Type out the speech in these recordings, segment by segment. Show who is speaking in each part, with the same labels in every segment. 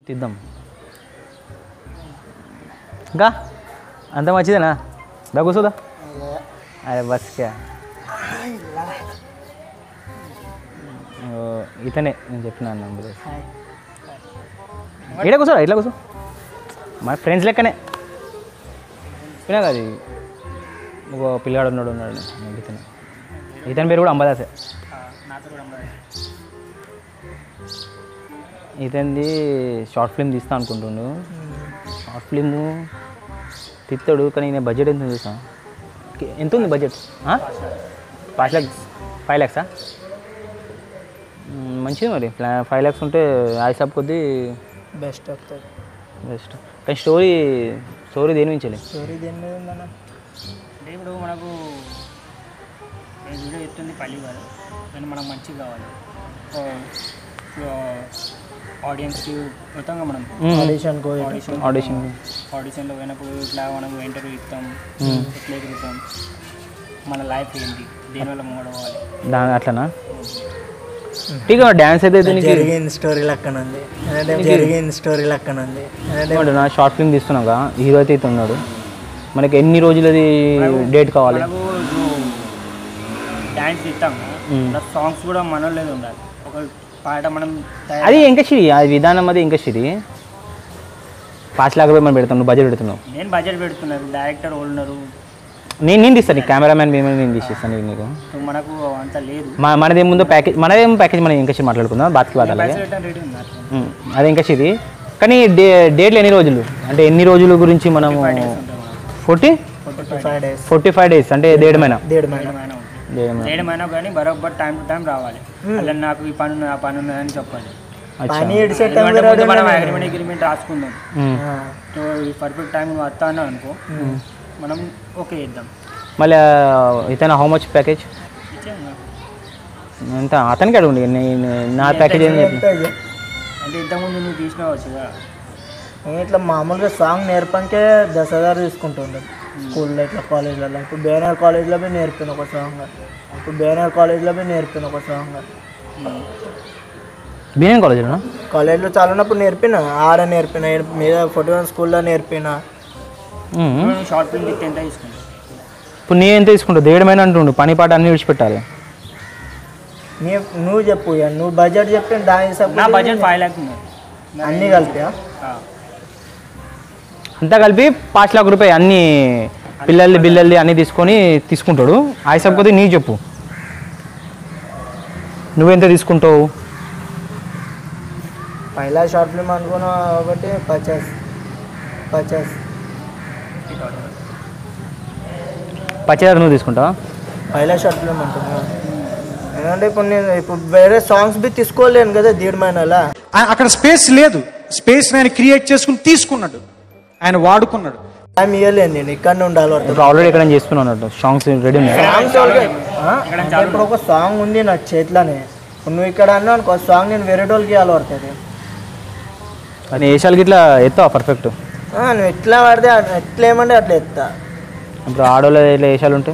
Speaker 1: తీద్దాం ఇంకా అంత మంచిదేనా దా కూర్చోదా అరే బస్ క్యా ఓ, ఇతనే నేను చెప్పిన నంబర్ ఇట్లా కూర్చోరా ఇట్లా కూర్చో మన ఫ్రెండ్స్ లెక్కనే చెప్పినా కదా ఇది. ఒక పిల్లగాడు ఉన్నాడు ఉన్నాడు ఇతను ఇతని పేరు కూడా అంబదాసే ఇతనిది షార్ట్ ఫిల్మ్ తీస్తా అనుకుంటుండు షార్ట్ ఫిల్మ్ తిత్తాడు కానీ నేను బడ్జెట్ ఎంత చూసా ఎంత ఉంది బడ్జెట్ ఫైవ్ ల్యాక్స్ ఫైవ్ ల్యాక్సా మ్మ్, మంచిది మరి ఫైవ్ ల్యాక్స్ ఉంటే ఆయిసాబ్ కొద్దీ
Speaker 2: బెస్ట్ వస్తుంది
Speaker 1: బెస్ట్ కానీ స్టోరీ స్టోరీ దేని నుంచి
Speaker 2: స్టోరీ దేని మీద ఉందన్న
Speaker 3: అంటే ఇప్పుడు మనకు నేను వీడియో చెప్తుంది పల్లి గారు కానీ మనకు మంచిగా కావాలి ఆడియన్స్కి మొత్తంగా మనం
Speaker 2: ఆడిషన్ కో
Speaker 3: ఆడిషన్
Speaker 1: ఆడిషన్
Speaker 3: ఆడిషన్లో పోయినప్పుడు ఇట్లా మనం ఇంటర్వ్యూ ఇస్తాం ఎట్లా ఎగురుతాం మన లైఫ్ ఏంటి దేనివల్ల మూడవాలి
Speaker 1: దాని అట్లనా ఠీక్ డ్యాన్స్ అయితే దీనికి
Speaker 2: జరిగిన స్టోరీ లెక్కన ఉంది అంటే జరిగిన స్టోరీ లెక్కన ఉంది అంటే
Speaker 1: నా షార్ట్ ఫిల్మ్ తీస్తున్నాగా హీరో అయితే ఇతను ఉన్నాడు మనకి ఎన్ని రోజులది డేట్ కావాలి
Speaker 3: మనకు డ్యాన్స్ ఇస్తాం సాంగ్స్ కూడా మనోళ్ళేది ఉండాలి ఒక పాట మనం తయారు
Speaker 1: అది ఇంకా సిరి అది విధానం అది ఇంకా సిరి పాంచ్ లాఖ రూపాయలు మనం పెడతాం నువ్వు బడ్జెట్ పెడుతున్నావు
Speaker 3: నేను బడ్జెట్ పెడుతున్నాను డైరెక్టర్ వాళ్ళు ఉన్నారు
Speaker 1: నేను నేను తీస్తాను కెమెరామ్యాన్ మేము నేను తీసిస్తాను నీకు నీకు
Speaker 3: సో మనకు అంత లేదు
Speaker 1: మా మనది ముందు ప్యాకేజ్ మనదేం ప్యాకేజ్ మనం ఇంకా సిరి మాట్లాడుకుందాం బాత్కి బాధ అలాగే
Speaker 3: పైసలు రిటర్న్ రెడీ ఉంది అట్లా
Speaker 1: ఉమ్, అది ఇంకా సిరి కానీ డే డేట్లు ఎన్ని రోజులు అంటే ఎన్ని రోజుల గురించి మనము forty
Speaker 2: five days
Speaker 1: forty five days అంటే దేడమైన
Speaker 2: దేడు మైన
Speaker 3: ఏమైనా ఉంటుంది
Speaker 1: దేడమైన
Speaker 3: చేయడమైనా కానీ బరోబర్ టైం టు టైం రావాలి అలా నాకు ఈ పని ఉన్నది ఆ పని ఉన్నదని చెప్పాలి
Speaker 1: అచ్చా
Speaker 2: పని ఎడిసెట్
Speaker 3: ఎందుకంటే ముందు మనం అగ్రిమెంట్ అగ్రిమెంట్ రాసుకుందాం
Speaker 1: ఉమ్.
Speaker 3: సో ఈ పర్ఫెక్ట్ టైం నువ్వు వస్తా అన్నావు అనుకో మనం ఓకే చేద్దాం
Speaker 1: మళ్ళీ ఇతను హౌ మచ్ ప్యాకేజ్
Speaker 3: ఇచ్చేయండి నాకు.
Speaker 1: ఎంత అతనికి అడగండి నేను నా ప్యాకేజ్ ఏం చెప్పి
Speaker 3: అంటే ఇంతకుముందు నువ్వు తీసినావు వచ్చుగా
Speaker 2: నేను ఇట్లా మామూలుగా సాంగ్ నేర్పంకే దశ హజార్ తీసుకుంటుండే స్కూల్లో ఇట్లా కాలేజ్లలో ఇప్పుడు బేనర్ కాలేజ్లో పోయి నేర్పిన ఒక సాంగ్ ఇప్పుడు బేనర్ కాలేజ్లో పోయి నేర్పిన ఒక సాంగ్
Speaker 1: బీఎం కాలేజ్లో
Speaker 2: కాలేజ్లో చదివినప్పుడు నేర్పిన ఆడ నేర్పిన ఈడ మీద ఫోటో స్కూల్లో నేర్పిన
Speaker 3: నువ్వు షార్ట్ ఫిల్మ్ తీస్తే ఎంత తీసుకుంటావు
Speaker 1: ఇప్పుడు నీ ఎంత తీసుకుంటావు దేడమైన అంటుండు పని పాట అన్ని విడిచిపెట్టాలి
Speaker 2: నీ నువ్వు చెప్పు ఇక నువ్వు బడ్జెట్ చెప్తే దాని
Speaker 3: నా
Speaker 2: హిసాబు
Speaker 3: బడ్జెట్ ఫైవ్ ల్యాక్స్ ఉంది
Speaker 2: అన్నీ కలిపి
Speaker 3: ఆ.
Speaker 1: అంతా కలిపి పాంచ్ లాఖ రూపాయి అన్ని పిల్లల్ది బిల్లల్ది అన్ని తీసుకొని తీసుకుంటాడు ఆయిసబ్ కొద్ది నీ చెప్పు నువ్వెంత తీసుకుంటావు
Speaker 2: పైలా షార్ట్ ఫిల్మ్ అనుకున్నా ఒకటి పచాస్ పచాస్
Speaker 1: పచ్చేదారు నువ్వు తీసుకుంటావా
Speaker 2: పైలా షార్ట్ ఫిల్మ్ అంటున్నా ఎందుకంటే ఇప్పుడు నేను ఇప్పుడు వేరే సాంగ్స్ బి తీసుకోలేను కదా దీడిమైనలా
Speaker 4: ఆ- అక్కడ స్పేస్ లేదు స్పేస్ ఆయన క్రియేట్ చేసుకుని తీసుకున్నాడు ఆయన వాడుకున్నాడు
Speaker 2: టైం ఇవ్వలేను నేను ఇక్కడ ఉండాలి వరకు
Speaker 1: ఇప్పుడు ఆల్రెడీ ఇక్కడ చేసుకున్నావు అన్నట్టు సాంగ్స్ రెడీ ఉన్నాయి
Speaker 2: సాంగ్స్ అంటే ఇప్పుడు ఒక సాంగ్ ఉంది నా చేతిలోనే ఇప్పుడు నువ్వు ఇక్కడ అన్నావు అనుకో సాంగ్ నేను వేరే వాళ్ళకి ఇవ్వాలి పడుతుంది
Speaker 1: అని ఏషాలకి ఇట్లా ఎత్తావా పర్ఫెక్ట్
Speaker 2: ఆ, నువ్వు ఎట్లా పడితే అట్- ఎట్లా ఏమంటే అట్లా ఎత్తా
Speaker 1: ఇప్పుడు ఆడోళ్ళ ఇట్లా ఏషాలు ఉంటాయి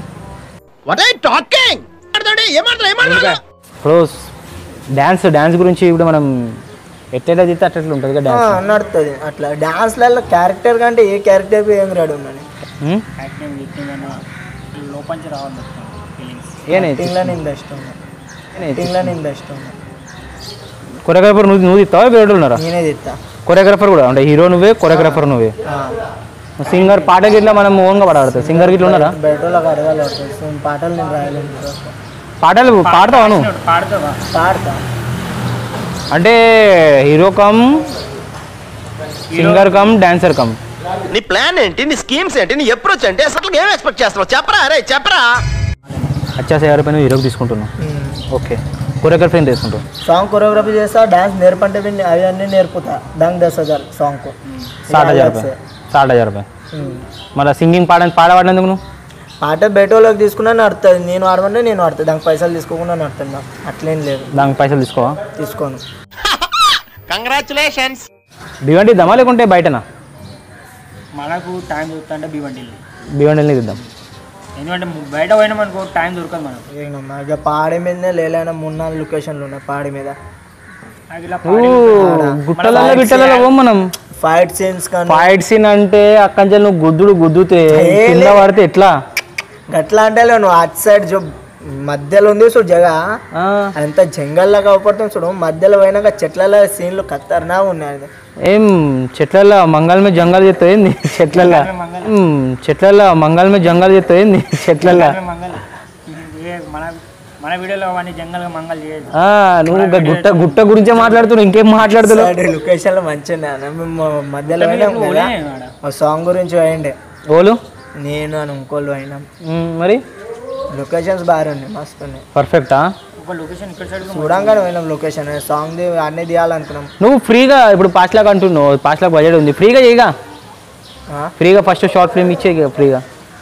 Speaker 1: ఇప్పుడు డ్యాన్స్ డ్యాన్స్ గురించి ఇప్పుడు మనం ఎట్లయితే చెప్తే అట్లా ఉంటుంది కదా
Speaker 2: ఆ,
Speaker 1: డ్యాన్స్
Speaker 2: నడుస్తుంది అట్లా డాన్స్లలో క్యారెక్టర్ కంటే ఏ క్యారెక్టర్ ఏం రెడీ ఉన్నాను
Speaker 1: ఉమ్?
Speaker 3: యాక్టింగ్ గిక్టింగ్ అన్న లోపంచి రావాలి మొత్తం ఫీలింగ్స్
Speaker 1: ఏ నేర్చు
Speaker 2: యాక్టింగ్లో నేను బెస్ట్ ఉన్నా యాక్టింగ్లో నేను బెస్ట్ ఉన్నా
Speaker 1: కొరియోగ్రాఫర్ నువ్వు నువ్వు ఇస్తావా వేరే వాళ్ళు ఉన్నారా
Speaker 2: నేనే తిత్తా
Speaker 1: కొరియోగ్రాఫర్ కూడా అంటే హీరో నువ్వే కొరియోగ్రాఫర్ నువ్వే
Speaker 2: ఆ,
Speaker 1: సింగర్ పాట గిట్లా మనం ఓన్గా పాడతావు సింగర్ గిట్ల ఉన్నారా
Speaker 2: బయట వాళ్ళకి అడగాలి పడుతుంది సో పాటలు నేను రాయలేను బ్రో.
Speaker 1: పాటలు పాడతావా నువ్వు
Speaker 3: పాడుతావా
Speaker 2: పాడతా
Speaker 1: అంటే hero cum singer cum dancer cum
Speaker 5: నీ ప్లాన్ ఏంటి నీ స్కీమ్స్ ఏంటి నీ అప్రోచ్ ఏంటి అసలు ఏం ఎక్స్పెక్ట్ చేస్తున్నావు చెప్పరా అరే చెప్పరా
Speaker 1: అచ్చా సేవ రూపాయలు హీరోకి తీసుకుంటున్నావు ఓకే కొరియోగ్రఫీ ఎంత తీసుకుంటావు
Speaker 2: సాంగ్ కొరియోగ్రఫీ చేస్తా డాన్స్ నేర్పంటే విన్- అవి అన్నీ నేర్పుతా దానికి దస్ హజార్ సాంగ్కు
Speaker 1: సాట్ హజార్ రూపాయలు సాట్ హజార్ రూపాయలు మళ్ళీ సింగింగ్ పాడ పాడబడినందుకు నువ్వు
Speaker 2: పాట బయట వాళ్ళకి తీసుకున్నా నడుతుంది నేను ఆడమంటే నేను ఆడుతుంది దానికి పైసలు తీసుకోకుండా నడుతున్నా అట్లేం లేదు
Speaker 1: దానికి పైసలు తీసుకోవా
Speaker 2: తీసుకోను
Speaker 5: కంగ్రాచులేషన్స్
Speaker 1: భివండి ఇద్దామా లేకుంటే బయటనా
Speaker 3: మనకు టైం దొరుకుతుంటే భివండి
Speaker 1: భివండిని ఇద్దాం
Speaker 3: ఎందుకంటే బయట పోయినాం అనుకో టైం దొరకదు మనకు
Speaker 2: ఏమమ్మా ఇక పాడి మీదనే లేలైనా మూడు నాలుగు లొకేషన్లు ఉన్నాయి పాడి మీద
Speaker 3: నాకు ఇలా
Speaker 1: నువ్వు గుట్టలలో బిట్టలలో పో మనం
Speaker 2: ఫైట్ సీన్స్ కానీ
Speaker 1: ఫైట్ సీన్ అంటే అక్కంచెలు నువ్వు గుద్దుడు గుద్దుతే
Speaker 2: చేయలే.
Speaker 1: కింద పడితే ఎట్లా
Speaker 2: గట్లా అంటే నువ్వు అటు సైడ్ చూ మధ్యలో ఉంది చూడు జగ
Speaker 1: ఆ,
Speaker 2: అంత జంగల్లా కాపాడుతాం చూడు మధ్యలో పోయినాక చెట్లలో సీన్లు ఖతర్నా ఉన్నాయి అది.
Speaker 1: ఏం చెట్లల్లో మంగళ మీద జంగాలు చేస్తావు ఏంది చెట్లల్లో ఉమ్, చెట్లల్లో మంగళ మీద జంగాలు చేస్తావు ఏంది చెట్లల్లో
Speaker 3: మంగళ ఏ మన మన వీడియోలో అవన్నీ జంగల్గా మంగళ చేయదు
Speaker 1: ఆ, నువ్వు ఇంకా గుట్ట గుట్ట గురించే మాట్లాడుతున్నావు ఇంకేం మాట్లాడుతున్నావు
Speaker 2: సైడ్ లొకేషన్లో మంచిగా ఉన్నాయి అన్న. మేము మధ్యలో పోయినాం కదా ఆ సాంగ్ గురించి పోయిండే
Speaker 1: ఓలు
Speaker 2: నేను అని ఇంకోళ్ళు పోయినాం
Speaker 1: ఉమ్, మరి
Speaker 2: లొకేషన్స్ బాగా ఉన్నాయి మస్తు ఉన్నాయి
Speaker 1: పర్ఫెక్టా
Speaker 3: ఒక లొకేషన్ ఇక్కడ సైడ్
Speaker 2: చూడంగానే పోయినాం లొకేషన్ సాంగ్ అన్నీ తీయాలనుకున్నాం
Speaker 1: నువ్వు ఫ్రీగా ఇప్పుడు పాచ్ లాక్ అంటున్నావు పాచ్ లాక్ బడ్జెట్ ఉంది ఫ్రీగా చేయగా
Speaker 2: ఆ?
Speaker 1: ఫ్రీగా ఫస్ట్ షార్ట్ ఫిల్మ్ ఇచ్చే ఇక ఫ్రీగా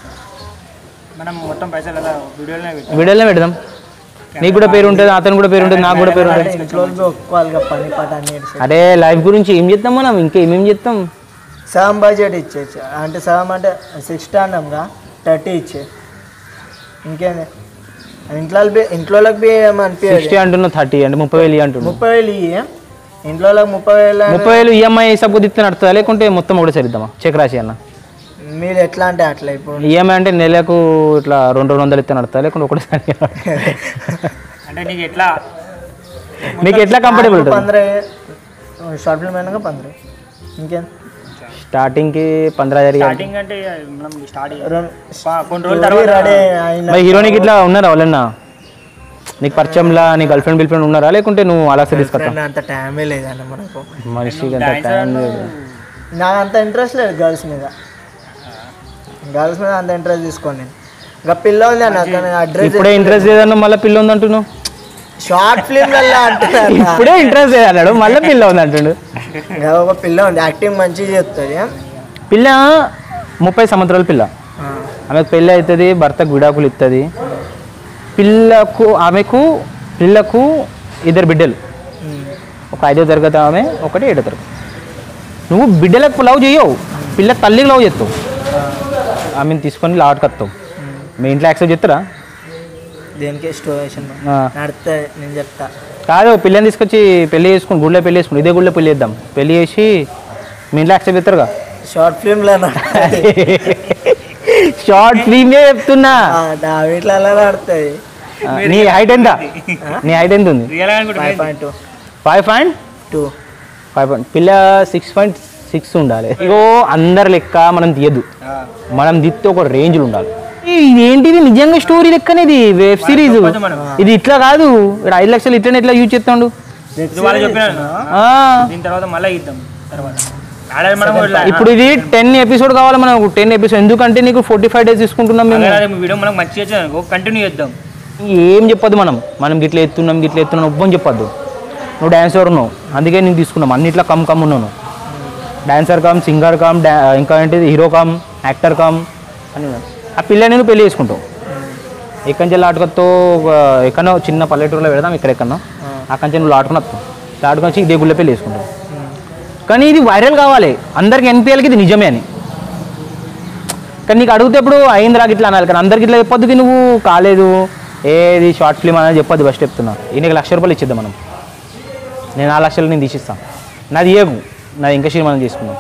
Speaker 3: మనం మొత్తం పైసలు అలా వీడియోలోనే పెట్టాం
Speaker 1: వీడియోలో పెడదాం నీకు కూడా పేరు ఉంటుంది అతను కూడా పేరు ఉంటుంది నాకు కూడా పేరు ఉంటుంది
Speaker 2: అంటే ఇంట్లో వాళ్ళు ఒప్పుకోవాలిగా పని పాట అన్ని ఇడిచి.
Speaker 1: అరే లైఫ్ గురించి ఏం చేస్తాం మనం ఇంకా ఏమేం చేస్తాం
Speaker 2: సగం బడ్జెట్ ఇచ్చేచ్చు అంటే సగం అంటే సిక్స్టీ అన్నాంగా థర్టీ ఇచ్చే ఇంకేంది ఇంట్లో ఇంట్లో బి ఏమనిపించదు
Speaker 1: సిక్స్టీ అంటున్నావు థర్టీ అంటే ముప్పై వేలు ఇయ్యి అంటున్నావు
Speaker 2: ముప్పై వేలు ఇయ్యి ఇంట్లో ముప్పై వేలు అని
Speaker 1: ముప్పై వేలు ఈఎంఐ సబ్బు తిత్తే నడుతుందా లేకుంటే మొత్తం ఒకటి సరిద్దామా చెక్ రాసి అన్న
Speaker 2: మీరు ఎట్లా అంటే అట్లా ఇప్పుడు
Speaker 1: ఈఎంఐ అంటే నెలకు ఇట్లా రెండు రెండు వందలు ఇస్తే నడుతుందా లేకుంటే ఒకటిసారి
Speaker 3: అంటే నీకు ఎట్లా
Speaker 1: నీకు ఎట్లా కంఫర్టబుల్ ఉంటుంది
Speaker 2: పంద్రే షార్ట్ ఫిల్మ్ అయినాక పంద్రే ఇంకేం
Speaker 1: స్టార్టింగ్కి పంద్రా జరిగి
Speaker 3: స్టార్టింగ్ అంటే మనం స్టార్ట్
Speaker 2: రెండు
Speaker 3: కొన్ని రోజుల
Speaker 2: story
Speaker 3: తర్వాత
Speaker 2: రెడీ అయిన
Speaker 1: మరి హీరోనికి ఇట్లా ఉన్నారా వాళ్ళన్నా నీకు పరిచయంలా నీ గర్ల్ ఫ్రెండ్ బిల్ ఫ్రెండ్ ఉన్నారా లేకుంటే నువ్వు అలా తీసుకొస్తా
Speaker 2: friend అంత టైమే లేదన్న మనకు
Speaker 1: మనిషికి అంత టైం లేదు
Speaker 2: నాకు అంత ఇంట్రెస్ట్ లేదు గర్ల్స్ మీద గర్ల్స్ మీద అంత ఇంట్రెస్ట్ తీసుకోండి ఇంకా పిల్ల ఉంది అన్న కానీ అడ్రస్
Speaker 1: ఇప్పుడే ఇంట్రెస్ట్ లేదన్నా మళ్ళీ పిల్ల ఉంది అంటున్నావు
Speaker 2: షార్ట్ ఫిల్మ్ వల్ల అంటున్నాను
Speaker 1: ఇప్పుడే ఇంట్రెస్ట్ లేదన్నాడు మళ్ళీ పిల్ల ఉంది అంటుండు
Speaker 2: ఇంకా ఒక పిల్ల ఉంది యాక్టింగ్ మంచిగా చేస్తుంది
Speaker 1: పిల్ల ముప్పై సంవత్సరాల పిల్ల
Speaker 2: ఆ.
Speaker 1: ఆమెకు పెళ్ళి అవుతుంది భర్తకు విడాకులు ఇస్తుంది పిల్లకు ఆమెకు పిల్లకు ఇద్దరు బిడ్డలు
Speaker 2: ఉమ్.
Speaker 1: ఒక ఐదో తరగతి ఆమె ఒకటి ఏడో తరగతి నువ్వు బిడ్డలకు లవ్ చేయవు పిల్ల తల్లికి లవ్ చేస్తావు ఆమెను తీసుకొని లాట్కి వస్తావు మీ ఇంట్లో యాక్సెప్ట్ చేస్తారా
Speaker 2: దేనికి స్టోరేషన్
Speaker 1: ఆ.
Speaker 2: నడితే నేను చెప్తా
Speaker 1: కాదు పిల్లని తీసుకొచ్చి పెళ్లి చేసుకుని గుళ్ళో పెళ్లి చేసుకుని ఇదే గుళ్ళో పెళ్లి చేద్దాం పెళ్లి చేసి మీ ఇంట్లో యాక్సెప్ట్ చేస్తారుగా
Speaker 2: షార్ట్ ఫిల్మ్లో నడుతుంది
Speaker 1: షార్ట్ ఫిల్మే చెప్తున్నా
Speaker 2: వీటిలో అలా నడుతుంది
Speaker 1: ఆ, నీ హైట్ ఎంత నీ హైట్ ఎంత ఉంది
Speaker 3: రియల్ అనుకుంటే
Speaker 2: five point two
Speaker 1: five point
Speaker 2: two
Speaker 1: five point పిల్ల సిక్స్ పాయింట్ సిక్స్ ఉండాలి ఇగో అందరి లెక్క మనం తీయద్దు మనం దిత్తే ఒక రేంజ్లో ఉండాలి ఈ- ఇదేంటిది నిజంగా స్టోరీ లెక్కనే ఇది వెబ్ సిరీస్
Speaker 3: మనం.
Speaker 1: ఇది ఇట్లా కాదు ఇక్కడ ఐదు లక్షలు ఇట్లనే ఎట్లా యూజ్ చేస్తాడు
Speaker 3: ఇది వాళ్ళు చెప్పినాను
Speaker 1: ఆ,
Speaker 3: దీని తర్వాత మళ్ళీ ఇద్దాం తర్వాత ఆడ మనం ఇట్లా
Speaker 1: ఇప్పుడు ఇది టెన్ ఎపిసోడ్ కావాలి మనకు టెన్ ఎపిసోడ్ ఎందుకంటే నీకు ఫోర్టీ ఫైవ్ డేస్ తీసుకుంటున్నాం మేము
Speaker 3: అదే వీడియో మనకు మంచి చేసాను కంటిన్యూ చేద్దాం
Speaker 1: ఏం చెప్పొద్దు మనం మనం గిట్ల ఎత్తున్నాం గిట్ల ఎత్తున్నాం ఒవ్వని చెప్పొద్దు నువ్వు డాన్సర్ ఉన్నావు అందుకే నేను తీసుకున్నాం అన్నిట్లో కమ్ కమ్ ఉన్నాను డాన్సర్ కమ్ సింగర్ కమ్ డా ఇంకా ఏంటిది హీరో కమ్ యాక్టర్ కమ్ అని ఉన్నాను. ఆ పిల్ల నేను పెళ్లి చేసుకుంటావు ఎక్కడి నుంచి ఆటుకొత్తో ఎక్కడో చిన్న పల్లెటూరులో పెడదాం ఇక్కడ ఎక్కడో అక్కడి నుంచి నువ్వు ఆడుకుని వస్తావు ఆడుకొని వచ్చి ఇదే గుళ్ళ పెళ్లి చేసుకుంటావు కానీ ఇది వైరల్ కావాలి అందరికి ఎన్పిఎల్కి ఇది నిజమే అని కానీ నీకు అడిగితే ఇప్పుడు అయింది రాకి ఇట్లా అనాలి కానీ అందరికి ఇట్లా చెప్పొద్దు నువ్వు కాలేదు ఏది షార్ట్ ఫిల్మ్ అనేది చెప్పొద్దు ఫస్ట్ చెప్తున్నా ఈయనకి లక్ష రూపాయలు ఇచ్చిద్దాం మనం నేను ఆ లక్షలు నేను తీసిస్తాను నాది ఏగు నాది ఇంకా మనం తీసుకున్నాం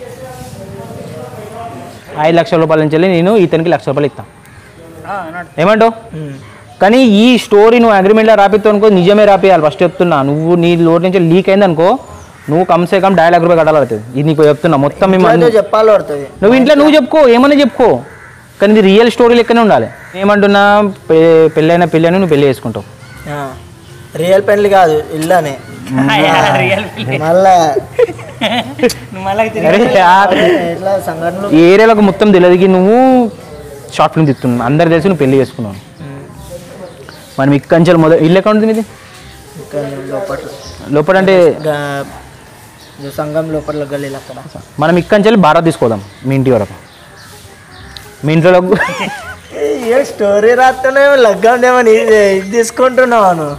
Speaker 1: ఐదు లక్షల రూపాయల నుంచి వెళ్ళి నేను ఇతనికి లక్ష రూపాయలు ఇస్తాను
Speaker 3: ఆ, అన్నాడు.
Speaker 1: ఏమంటావు కానీ ఈ స్టోరీ నువ్వు అగ్రిమెంట్లో రాపిస్తావు అనుకో నిజమే రాపియాలి ఫస్ట్ చెప్తున్నా నువ్వు నీ లోటు నుంచి లీక్ అయింది అనుకో నువ్వు కమ్సే కమ్ ఢాయి లాఖ రూపాయలు కట్టాలి ఇది నీకు చెప్తున్నా మొత్తం మేము
Speaker 2: అదే చెప్పాలి పడుతుంది
Speaker 1: నువ్వు ఇంట్లో నువ్వు చెప్పుకో ఏమన్నా చెప్పుకో కానీ ఇది రియల్ స్టోరీ లెక్కనే ఉండాలి ఏమంటున్నా పె- పెళ్ళైన పెళ్ళని నువ్వు పెళ్లి చేసుకుంటావు
Speaker 2: రియల్ పెళ్లి కాదు ఇల్లనే
Speaker 3: రియల్
Speaker 2: మళ్ళా
Speaker 3: నువ్వు మళ్ళీ
Speaker 1: అరే యార్,
Speaker 2: ఎట్లా సంఘటనలు
Speaker 1: ఈ ఏరియాలకు మొత్తం తెలియదుకి నువ్వు షార్ట్ ఫిల్మ్ తిస్తున్నావు అందరు తెలిసి నువ్వు పెళ్లి చేసుకున్నావు మనం ఇక్కంచెలు మొదలు ఇల్లు ఎక్కడ ఉంటుంది ఇది
Speaker 2: ఇక్కడ లోపల
Speaker 1: లోపల అంటే
Speaker 2: గా- ఇది సంఘం లోపల గల్లీలు అక్కడ
Speaker 1: మనం ఇక్కంచెలు భారత్ తీసుకోదాం మీ ఇంటి వరకు మీ ఇంట్లో
Speaker 2: ఏ స్టోరీ రాస్తున్నావు లగ్గం ఏమని ఇది ఇది తీసుకుంటున్నావు నువ్వు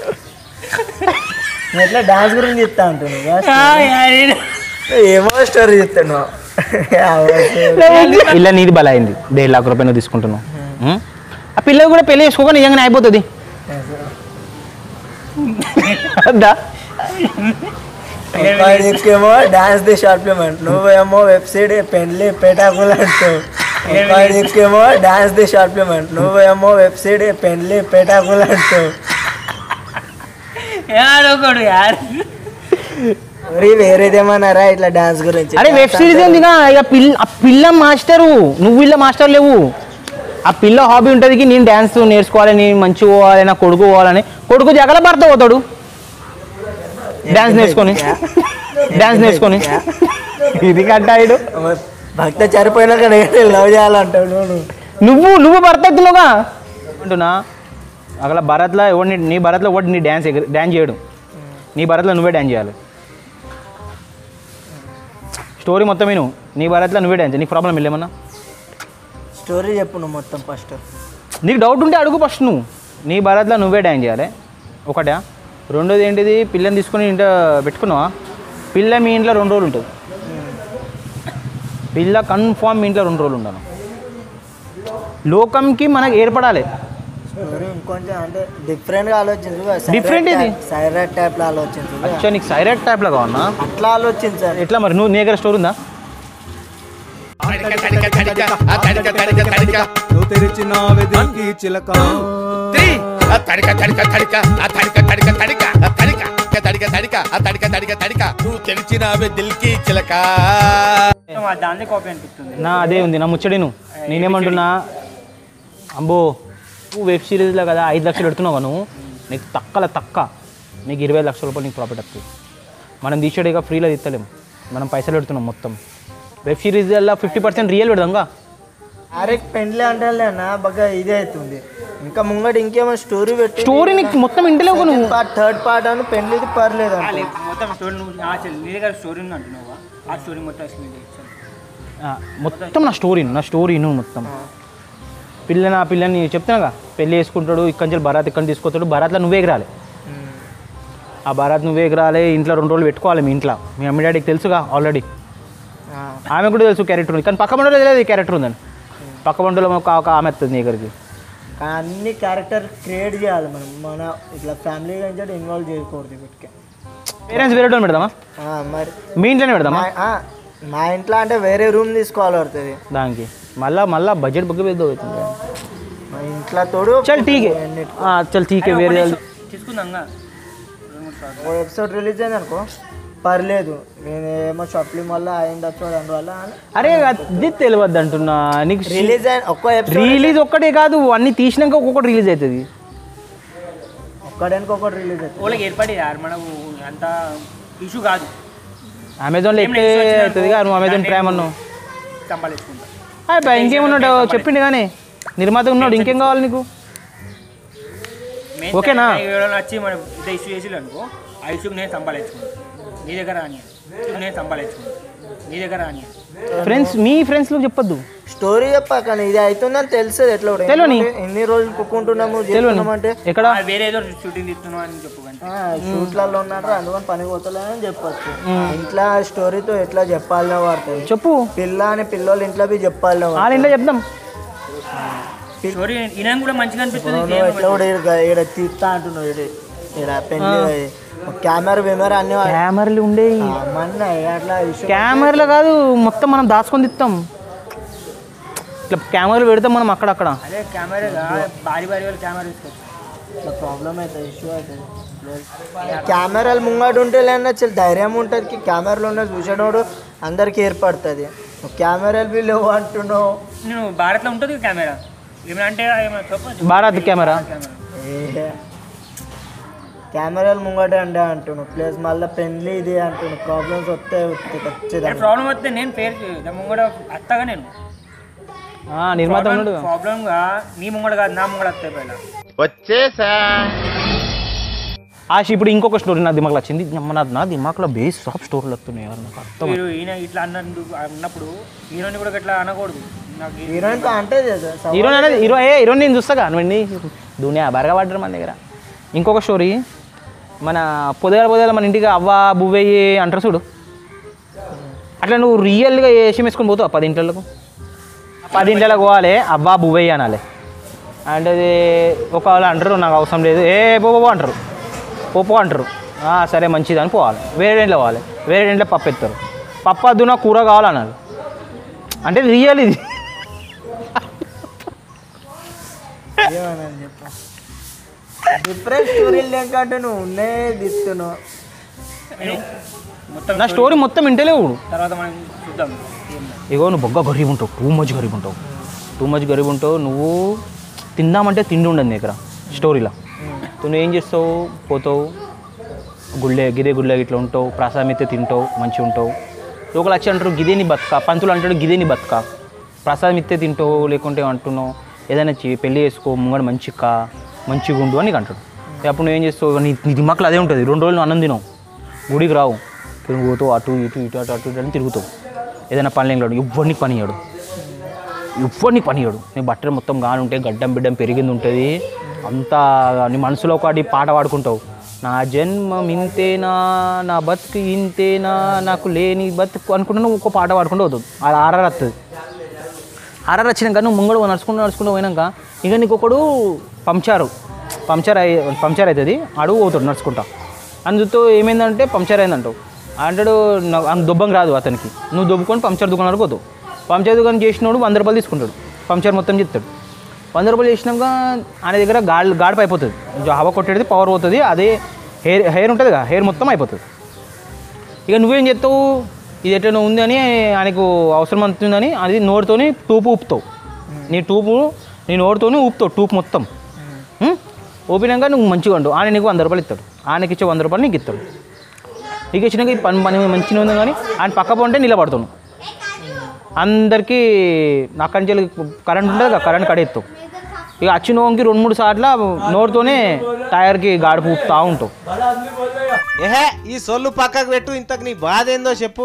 Speaker 2: నువ్వు ఎట్లా డాన్స్ గురించి చెప్తా అంటున్నావు ఏమో స్టోరీ చెప్తున్నావు
Speaker 1: ఇల్లు నీది బల అయింది దేడు లాఖ రూపాయలు నువ్వు తీసుకుంటున్నావు ఉం? ఆ పిల్లలు కూడా పెళ్లి చేసుకోక నిజంగానే అయిపోతుంది వద్దా
Speaker 2: ఇంకేమో డాన్స్ ది షార్ట్ ఫిల్మ్ అంట నువ్వేమో వెబ్సైట్ పెళ్లి పేటాకులు అంటావు ఇంకేమో డాన్స్ ది షార్ట్ ఫిల్మ్ అంట నువ్వేమో వెబ్సైట్ పెళ్లి పేటాకులు అంటావు
Speaker 3: ఏడోకడు యార్
Speaker 2: మరి వేరేదేమన్నారా ఇట్లా డాన్స్ గురించి
Speaker 1: అరే వెబ్ సిరీస్ ఏందిగా ఇక పిల్ల ఆ పిల్ల మాస్టరు నువ్వు ఇల్ల మాస్టర్ లేవు ఆ పిల్ల హాబీ ఉంటుంది నేను డ్యాన్స్ నేర్చుకోవాలి నేను మంచిగా పోవాలి నా కొడుకు పోవాలని కొడుకు జగల భర్త పోతాడు డ్యాన్స్ నేర్చుకొని డ్యాన్స్ నేర్చుకొని ఇది కట్టాయిడు
Speaker 2: భక్త చనిపోయినాక నేను లవ్ చేయాలంటావు నువ్వు
Speaker 1: నువ్వు నువ్వు భర్త అవుతున్నావుగా అంటున్నా అక్కడ భరత్లో ఎవడిని నీ భరత్లో ఒకటి నీ డ్యాన్స్ ఎగ- డ్యాన్స్ చేయడు నీ భరత్లో నువ్వే డ్యాన్స్ చేయాలి స్టోరీ మొత్తం విను నీ భరత్లో నువ్వే డ్యాన్స్ నీకు ప్రాబ్లం వెళ్ళేమన్నా
Speaker 2: స్టోరీ చెప్పు నువ్వు మొత్తం ఫస్ట్
Speaker 1: నీకు డౌట్ ఉంటే అడుగు ఫస్ట్ నువ్వు నీ భారత్లో నువ్వే డ్యాన్స్ చేయాలి ఒకటా రెండోది ఏంటిది పిల్లని తీసుకొని ఇంట పెట్టుకున్నావా పిల్ల మీ ఇంట్లో రెండు రోజులు ఉంటుంది పిల్ల కన్ఫామ్ మీ ఇంట్లో రెండు రోజులు ఉంటాను లోకంకి మనకు ఏర్పడాలి
Speaker 2: స్టోరీ ఇంకొంచెం అంటే డిఫరెంట్ గా ఆలోచించు
Speaker 1: Different ఇది?
Speaker 2: సైరట్ టైప్ లో ఆలోచించు
Speaker 1: అచ్చా నీకు సైరెట్ టైప్లో కావన్నా
Speaker 2: అట్లా ఆలోచించాలి
Speaker 1: ఎట్లా మరి నువ్వు నీ దగ్గర స్టోర్ ఉందా
Speaker 6: నువ్వు తెరిచినావే దిల్కి చిలక
Speaker 7: తడిక తడిక తడిక ఆ తడిక తడిక తడిక ఆ తడిక తడిక తడిక ఆ తడిక తడిక తడిక నువ్వు తెలిసినావే దిల్కి చిలక
Speaker 3: దాన్ని కాపీ అనిపిస్తుంది
Speaker 1: నా అదే ఉంది నా ముచ్చడి నువ్వు నేనేమంటున్నా అంబో నువ్వు వెబ్ సిరీస్లో కదా ఐదు లక్షలు పెడుతున్నావు నువ్వు నీకు తక్కల తక్క నీకు ఇరవై లక్షల రూపాయలు నీకు ప్రాఫిట్ వస్తుంది మనం తీసేటిగా ఫ్రీలో తీస్తలేం మనం పైసలు పెడుతున్నాం మొత్తం వెబ్ సిరీస్లో ఫిఫ్టీ పర్సెంట్ రియల్ పెడదాంగా
Speaker 2: అరే పెండ్లి అంటే అన్న బాగా ఇదే అవుతుంది ఇంకా ముంగట ఇంకేమో స్టోరీ పెట్టి
Speaker 1: స్టోరీ నీకు మొత్తం ఇంటలేవు నువ్వు
Speaker 2: పార్ట్ థర్డ్ పార్ట్ అని పెండ్లిది పర్లేదు
Speaker 3: ఆ,
Speaker 2: అంటే
Speaker 3: లేదు, మొత్తం స్టోరీ నువ్వు నా చెల్లి నీ దగ్గర స్టోరీ ఉంది అంటున్నావా ఆ స్టోరీ మొత్తం ఎక్స్ప్లెయిన్ చేయొచ్చు
Speaker 1: ఆ, మొత్తం నా స్టోరీ నా స్టోరీ నువ్వు మొత్తం పిల్ల నా పిల్లని చెప్తున్నాగా పెళ్ళి చేసుకుంటాడు ఇక్కడి నుంచి బరాత్ ఇక్కడ తీసుకొస్తాడు బరాత్లో నువ్వే ఎగరాలి ఆ బరాత్ నువ్వే ఎగరాలి ఇంట్లో రెండు రోజులు పెట్టుకోవాలి మీ ఇంట్లో మీ అమ్మ డాడీకి తెలుసుగా ఆల్రెడీ ఆమె కూడా తెలుసు క్యారెక్టర్ ఉంది కానీ పక్క బండిలో తెలియదు ఈ క్యారెక్టర్ ఉందని పక్క బండిలో ఒక ఒక ఆమె వస్తుంది నీ దగ్గరికి
Speaker 2: అన్ని క్యారెక్టర్ క్రియేట్ చేయాలి మనం మన ఇట్లా ఫ్యామిలీ గురించి ఇన్వాల్వ్ చేయకూడదు వీటికి
Speaker 1: పేరెంట్స్ వేరే వాళ్ళు పెడదామా
Speaker 2: ఆ, మరి
Speaker 1: మీ ఇంట్లోనే పెడదామా
Speaker 2: మా- ఆ, మా ఇంట్లో అంటే వేరే రూమ్ తీసుకోవాలి పడుతుంది
Speaker 1: దానికి మళ్ళా మళ్ళా బడ్జెట్ బుక్ పెద్ద అవుతుంది
Speaker 2: మా ఇంట్లో తోడు
Speaker 1: చల్ టీకే ఆ, చల్ టీకే వేరే
Speaker 3: తీసుకుందాంగా రెండు మూడు షార్ట్
Speaker 2: ఓ ఎపిసోడ్ రిలీజ్ అయింది అనుకో పర్లేదు నేనేమో షార్ట్ ఫిల్మ్ వల్ల అయింది వచ్చాడు అందువల్ల
Speaker 1: అరే అది తెలియద్దు అంటున్నా నీకు
Speaker 2: రిలీజ్ అయిన ఒక్క ఎపిసోడ్
Speaker 1: రిలీజ్ ఒక్కటే కాదు అన్ని తీసినాక ఒక్కొక్కటి రిలీజ్ అవుతుంది
Speaker 2: ఒక్కడానికి ఒకటి రిలీజ్ అవుతుంది
Speaker 3: వాళ్ళకి ఏర్పడి యార్ మనకు అంత ఇష్యూ కాదు
Speaker 1: అమెజాన్లో ఎక్కితే అవుతుంది నువ్వు అమెజాన్ ప్రైమ్ అన్నావు
Speaker 3: సంపాదించుకుంటా
Speaker 1: అయిపోయి ఇంకేమున్నాడు చెప్పిండు కానీ నిర్మాత ఉన్నాడు ఇంకేం కావాలి నీకు
Speaker 3: మెయిన్
Speaker 1: ఓకేనా?
Speaker 3: ఎవరైనా వచ్చి మనం ఇదే ఇష్యూ చేసి అనుకో ఆ ఇష్యూకి నేను సంపాదించుకుంటాను నీ దగ్గర అని నేను సంపాదించుకుంటాను నీ దగ్గర అని
Speaker 1: ఫ్రెండ్స్ మీ ఫ్రెండ్స్లో చెప్పొద్దు
Speaker 2: స్టోరీ చెప్పాక ఇది అవుతుందని తెలుస్తుంది ఎట్లా కూడా
Speaker 1: తెలియని.
Speaker 2: ఎన్ని- ఎన్ని రోజులు కుక్కుంటున్నాము
Speaker 1: తెలియని
Speaker 2: చేస్తున్నాము అంటే
Speaker 1: ఎక్కడ
Speaker 3: వేరే ఏదో షూటింగ్ తీస్తున్నావు అని చెప్పు కానీ
Speaker 2: షూట్లలో ఉన్నారు అందుకని పని పోతలేదని చెప్పొచ్చు ఇంట్లో స్టోరీతో ఎట్లా చెప్పాలనే వాడుతుంది
Speaker 1: చెప్పు
Speaker 2: పిల్ల అని పిల్లలు ఇంట్లో పోయి చెప్పాలనే
Speaker 1: వాళ్ళ ఇంట్లో చెప్దాం
Speaker 3: స్టోరీ ఈయన కూడా మంచిగా అనిపిస్తుంది
Speaker 2: నువ్వు ఎట్లా కూడా ఈడ ఈడ తీస్తా అంటున్నావు ఈడ ఈడ పెళ్లి కెమెరా విమెరా అన్ని వా-
Speaker 1: కెమెరాలు ఉండేవి
Speaker 2: ఆ, మొన్న అట్లా ఇష్యూ
Speaker 1: కెమెరాలు కాదు మొత్తం మనం దాచుకొని తిస్తాం ఇట్లా కెమెరాలు పెడతాం మనం అక్కడక్కడ
Speaker 3: అదే కెమెరా భారీ భారీ వాళ్ళు కెమెరా తీసుకోవచ్చు
Speaker 2: ఇట్లా ప్రాబ్లం అవుతుంది ఇష్యూ అవుతుంది కెమెరాలు ముంగట ఉంటే లేనా చాలా ధైర్యం ఉంటుంది కెమెరాలు ఉన్న చూసేటోడు అందరికి ఏర్పడుతుంది నువ్వు కెమెరాలు బి లేవు అంటున్నావు
Speaker 3: నేను భారత్లో ఉంటుంది కెమెరా ఏమైనా అంటే ఏమైనా చెప్పచ్చు
Speaker 1: భారత్ కెమెరా
Speaker 2: ఏ కెమెరాలు ముంగట అంటే అంటున్నావు ప్లస్ మళ్ళీ పెళ్ళి ఇది అంటున్నావు ప్రాబ్లమ్స్ వస్తాయి వస్తాయి ఖచ్చితంగా
Speaker 3: ప్రాబ్లం వస్తే నేను పేరు ముంగడ అత్తగా నేను
Speaker 1: ఆ, నిర్మాత ఉన్నాడు
Speaker 3: ప్రాబ్లం గా నీ ముంగడ కాదు నా ముంగడ వస్తాయి పైన
Speaker 5: వచ్చేసా
Speaker 1: ఆశ ఇప్పుడు ఇంకొక స్టోరీ నా దిమాగ్లో వచ్చింది అమ్మ నా నా దిమాగ్లో బేస్ సాఫ్ స్టోరీలు వస్తున్నాయి ఎవరు నాకు అర్థం
Speaker 3: మీరు ఈయన ఇట్లా అన్నందు అన్నప్పుడు హీరోని కూడా ఇట్లా అనకూడదు నాకు ఈ-
Speaker 2: హీరోయిన్తో అంటే చేద్దాం. సవ-
Speaker 1: హీరో అనేది హీరో ఏ హీరో నేను చూస్తాగా నువ్వు దునియా బరగా పడ్డారు మన దగ్గర ఇంకొక స్టోరీ మన పొదగల పొదగల మన ఇంటికి అవ్వ బువ్వయ్యి అంటారు చూడు అట్లా నువ్వు రియల్గా వేషం వేసుకొని పోతావు పది ఇంట్లకు పది ఇంట్లకు పోవాలి అవ్వ బువ్వయ్యి అనాలి అంటే అది ఒక వాళ్ళు అంటారు నాకు అవసరం లేదు ఏ పో పో అంటారు పోపో అంటారు "ఆ, సరే మంచిది అని పోవాలి వేరే ఇంట్లో పోవాలి వేరే ఇంట్లో పప్పు ఎత్తారు పప్పు వద్దు నాకు కూర కావాలన్నారు అంటే రియల్ ఇది
Speaker 2: ఏమన్నా చెప్ప డిఫరెంట్ స్టోరీలు లేకంటే నువ్వు ఉన్నాయే దిస్తున్నావు
Speaker 3: మొత్తం
Speaker 1: నా స్టోరీ మొత్తం ఇంటలేవు
Speaker 3: తర్వాత మనం చూద్దాం ఏం
Speaker 1: ఇగో నువ్వు బొగ్గ గరీబ్ ఉంటావు టూ మచ్ గరీబ్ ఉంటావు టూ మచ్ గరీబ్ ఉంటావు నువ్వు తిందామంటే తిండి ఉండదు నీ దగ్గర స్టోరీలో నువ్వు ఏం చేస్తావు పోతావు గుళ్ళే గిదే గుళ్ళే ఇట్లా ఉంటావు ప్రసాదం అయితే తింటావు మంచిగా ఉంటావు లోకల్ వచ్చి అంటారు గిదేని బతుక పంతులు అంటాడు గిదేని బతుక ప్రసాదం ఇస్తే తింటావు లేకుంటే అంటున్నావు ఏదైనా చెయ్యి పెళ్ళి చేసుకో ముంగడు మంచిగా మంచిగా ఉండు అని నీకు అంటాడు అప్పుడు నువ్వు ఏం చేస్తావు నీ నీ దిమాకులు అదే ఉంటుంది రెండు రోజులు నువ్వు అన్నం తినవు గుడికి రావు తిరిగి పోతావు అటు ఇటు ఇటు అటు అటు ఇటు అని తిరుగుతావు ఏదైనా పని లేని ఎవరిని పని ఇయ్యడు ఎవరిని పని ఇయ్యడు నీ బట్టలు మొత్తం గాని ఉంటే గడ్డం బిడ్డం పెరిగింది ఉంటుంది అంతా నీ మనసులో ఒకటి పాట పాడుకుంటావు నా జన్మం ఇంతేనా నా బతుకు ఇంతేనా నాకు లేని బతుకు అనుకుంటా నువ్వు ఒక పాట పాడుకుంటూ అవుతుంది అది ఆర్ఆర్ వస్తుంది ఆర్ఆర్ వచ్చినాక నువ్వు ముంగడు నడుచుకుంటూ నడుచుకుంటూ పోయినాక ఇక నీకు ఒకడు పంచారు పంచర్ అయ్యి పంచర్ అవుతుంది అడుగు పోతాడు నడుచుకుంటా అందుతో ఏమైందంటే పంచర్ అయిందంటావు అంటాడు నాకు అంత దుబ్బం రాదు అతనికి నువ్వు దుబ్బుకొని పంచర్ దుకాణానికి పోతావు పంచర్ దుకాణం చేసినోడు వంద రూపాయలు తీసుకుంటాడు పంచర్ మొత్తం చెప్తాడు వంద రూపాయలు చేసినాక ఆయన దగ్గర గాడ్ గాడిపై అయిపోతుంది కొంచెం హవ కొట్టేది పవర్ పోతుంది అదే హెయిర్ హెయిర్ ఉంటుంది కదా హెయిర్ మొత్తం అయిపోతుంది ఇక నువ్వేం చేస్తావు ఇది ఎట్లా ఉంది అని ఆయనకు అవసరం అవుతుందని అది నోటితోని టూపు ఊపుతావు నీ టూపు నీ నోటితోని ఊపుతావు టూపు మొత్తం ఉం? ఊపినాక నువ్వు మంచిగా ఉంటావు ఆయన నీకు వంద రూపాయలు ఇస్తాడు ఆయనకి ఇచ్చే వంద రూపాయలు నీకు ఇస్తాడు నీకు ఇచ్చినాక ఈ పని పని మంచిగా ఉంది కానీ ఆయన పక్క పోంటే నిలబడతాను అందరికీ అక్కడి నుంచి కరెంట్ ఉంటుంది కదా కరెంట్ కడేస్తావు ఇక వచ్చిన నోంకి రెండు మూడు సార్లు నోటితోనే టైర్కి గాడి పూపుతా ఉంటావు
Speaker 8: ఏహే ఈ సొల్లు పక్కకు పెట్టు ఇంతకు నీ బాధ ఏందో చెప్పు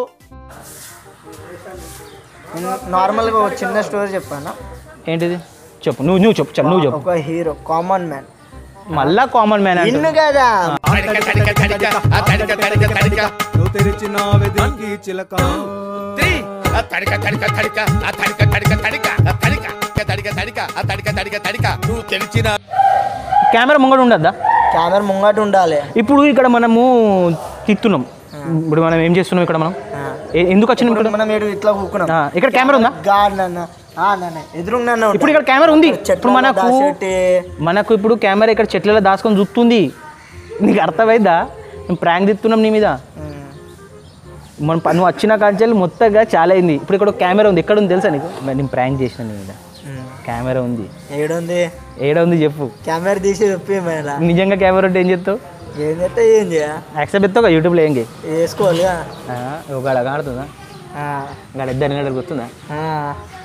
Speaker 2: నేను నార్మల్గా ఒక చిన్న స్టోరీ చెప్పాను
Speaker 1: ఏంటిది చెప్పు నువ్వు నువ్వు చెప్పు చెప్పు నువ్వు చెప్పు
Speaker 2: ఒక హీరో కామన్ మ్యాన్
Speaker 1: మళ్ళా కామన్ మ్యాన్
Speaker 2: ఇన్ను
Speaker 1: అంటే
Speaker 2: కదా
Speaker 7: తడిక తడిక తడిక ఆ తడిక తడిక తడిక
Speaker 6: నువ్వు తెరిచినావే దిల్కి చిలక
Speaker 7: త్రీ ఆ తడిక తడిక తడిక ఆ తడిక తడిక తడిక ఆ తడిక తడిక తడిక ఆ తడిక తడిక తడిక నువ్వు తెలిసిన
Speaker 1: కెమెరా ముంగడు ఉండద్దా
Speaker 2: కెమెరా ముంగట ఉండాలి
Speaker 1: ఇప్పుడు ఇక్కడ మనము తిత్తున్నాం ఇప్పుడు మనం ఏం చేస్తున్నాం ఇక్కడ మనం ఏ- ఎందుకు వచ్చినాం ఇక్కడ
Speaker 2: మనం ఏడు ఇట్లా కూకున్నాం
Speaker 1: ఆ, ఇక్కడ కెమెరా ఉందా
Speaker 2: గాడ్ నాన్న ఆ నాన్న ఎదురుగా నాన్న
Speaker 1: ఇప్పుడు ఇక్కడ కెమెరా ఉంది ఇప్పుడు మనకు
Speaker 2: దాచేటి
Speaker 1: మనకు ఇప్పుడు కెమెరా ఇక్కడ చెట్లలో దాచుకొని చూస్తుంది నీకు అర్థమైందా మేము ప్రాంక్ తిత్తున్నాం నీ మీద మన ప- నువ్వు వచ్చిన కాంచెలు మొత్తంగా చాలా అయింది ఇప్పుడు ఇక్కడ ఒక కెమెరా ఉంది ఎక్కడ ఉంది తెలుసా నీకు మరి నేను ప్రాంక్ చేసిన నీ మీద కెమెరా ఉంది
Speaker 2: ఏడుంది
Speaker 1: ఏడ ఉంది చెప్పు
Speaker 2: కెమెరా తీసి చెప్పి మేడ
Speaker 1: నిజంగా కెమెరా ఉంటే ఏం చేస్తావు
Speaker 2: ఏం చేస్తే ఏం చేయ
Speaker 1: యాక్సెప్ట్ ఎత్తావు కదా యూట్యూబ్లో ఏం చేయి
Speaker 2: వేసుకోవాలి
Speaker 1: ఒక అడగా ఆడుతుందా గాడ ఇద్దరు గంటలకు వస్తుందా
Speaker 2: ఆ.